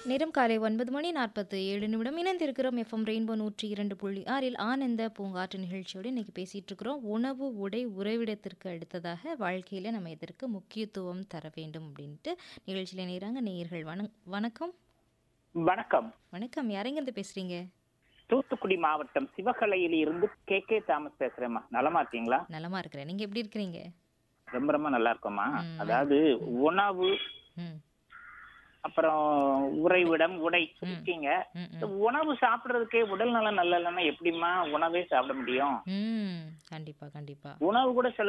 நேரம் காலை ஒன்பது மணி நாற்பத்து ஏழு நிமிடம் இணைந்திருக்கிறோம் எஃப்எம் ரெயின்போ நூற்றி இரண்டு புள்ளி ஆறில் ஆனந்த பூங்காற்று நிகழ்ச்சியோடு இன்னைக்கு பேசிட்டு இருக்கிறோம் உணவு உடை உறைவிடத்திற்கு அடுத்ததாக வாழ்க்கையில நம்ம இதற்கு முக்கியத்துவம் தர வேண்டும் அப்படின்ட்டு நிகழ்ச்சியில நேராங்க நேயர்கள் வண- வணக்கம் வணக்கம் வணக்கம் யாரெங்கிருந்து பேசுறீங்க தூத்துக்குடி மாவட்டம் சிவகலையில இருந்து கே கே தாமஸ் பேசுறேம்மா நலமா இருக்கீங்களா நலமா இருக்கிறேன் நீங்க எப்படி இருக்கிறீங்க ரொம்ப ரொம்ப நல்லா இருக்கோம்மா ம். அதாவது உணவு ம் அப்புறம் உறைவிடம் உடை இருக்கீங்க ம், இந்த உணவு சாப்பிடுறதுக்கே உடல் நலம் நல்ல இல்லைன்னா எப்படிம்மா உணவே சாப்பிட முடியும் ம் கண்டிப்பா கண்டிப்பா உணவு கூட சில